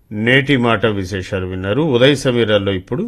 నేటి మాట విశేషాలు విన్నారు ఉదయ సమీరాల్లో ఇప్పుడు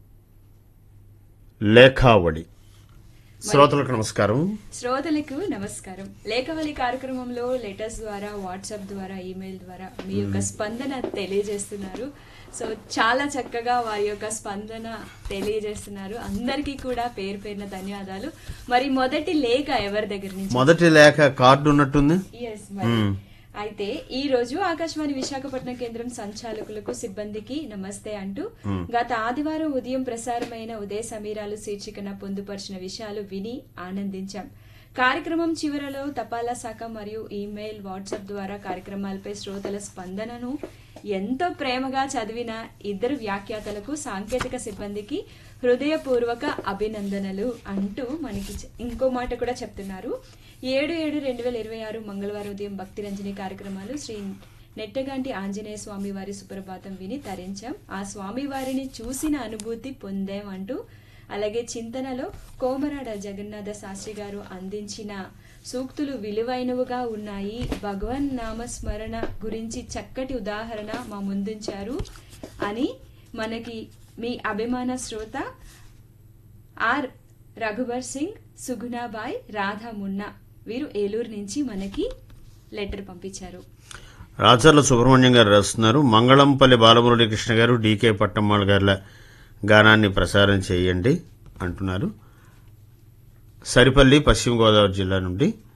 లేఖావళి శ్రోతలకు నమస్కారం శ్రోతలకు నమస్కారం లేఖవలి కార్యక్రమంలో లెటర్స్ ద్వారా వాట్సాప్ ద్వారా ఈమెయిల్ ద్వారా మీ యొక్క స్పందన తెలియజేస్తున్నారు సో చాలా చక్కగా వారి యొక్క స్పందన తెలియజేస్తున్నారు అందరికీ కూడా పేరు పేరున ధన్యవాదాలు మరి మొదటి లేఖ ఎవరి దగ్గర నుంచి మొదటి లేఖ కార్డు ఉన్నట్టుంది ఎస్ మరి అయితే ఈ రోజు ఆకాశవాణి విశాఖపట్నం కేంద్రం సంచాలకులకు సిబ్బందికి నమస్తే అంటూ గత ఆదివారం ఉదయం ప్రసారమైన ఉదయ సమీరాలు శీర్షికన పొందుపరిచిన విషయాలు విని ఆనందించాం కార్యక్రమం చివరలో తపాలా శాఖ మరియు ఈమెయిల్ వాట్సాప్ ద్వారా కార్యక్రమాలపై శ్రోతల స్పందనను ఎంతో ప్రేమగా చదివిన ఇద్దరు వ్యాఖ్యాతలకు సాంకేతిక సిబ్బందికి హృదయపూర్వక అభినందనలు అంటూ మనకి చె- ఇంకో మాట కూడా చెప్తున్నారు ఏడు ఏడు రెండు వేల ఇరవై ఆరు మంగళవారం ఉదయం భక్తి రంజని కార్యక్రమాలు శ్రీ నెట్టగాంటి ఆంజనేయ స్వామి వారి సుప్రభాతం విని తరించాం ఆ స్వామి వారిని చూసిన అనుభూతి పొందాం అంటూ అలాగే చింతనలో కోమరాడ జగన్నాథ శాస్త్రి గారు అందించిన సూక్తులు విలువైనవిగా ఉన్నాయి భగవన్ నామస్మరణ గురించి చక్కటి ఉదాహరణ మా ముందుంచారు అని మనకి మీ అభిమాన శ్రోత ఆర్ రఘువర్ సింగ్ సుగుణాబాయ్ రాధా మున్నా వీరు ఏలూరు నుంచి మనకి లెటర్ పంపించారు రాచర్ల సుబ్రహ్మణ్యం గారు రాస్తున్నారు మంగళంపల్లి బాలమురళి కృష్ణ గారు డీకే పట్టమ్మాళ్ గారుల గానాన్ని ప్రసారం చేయండి అంటున్నారు సరిపల్లి పశ్చిమ గోదావరి జిల్లా నుండి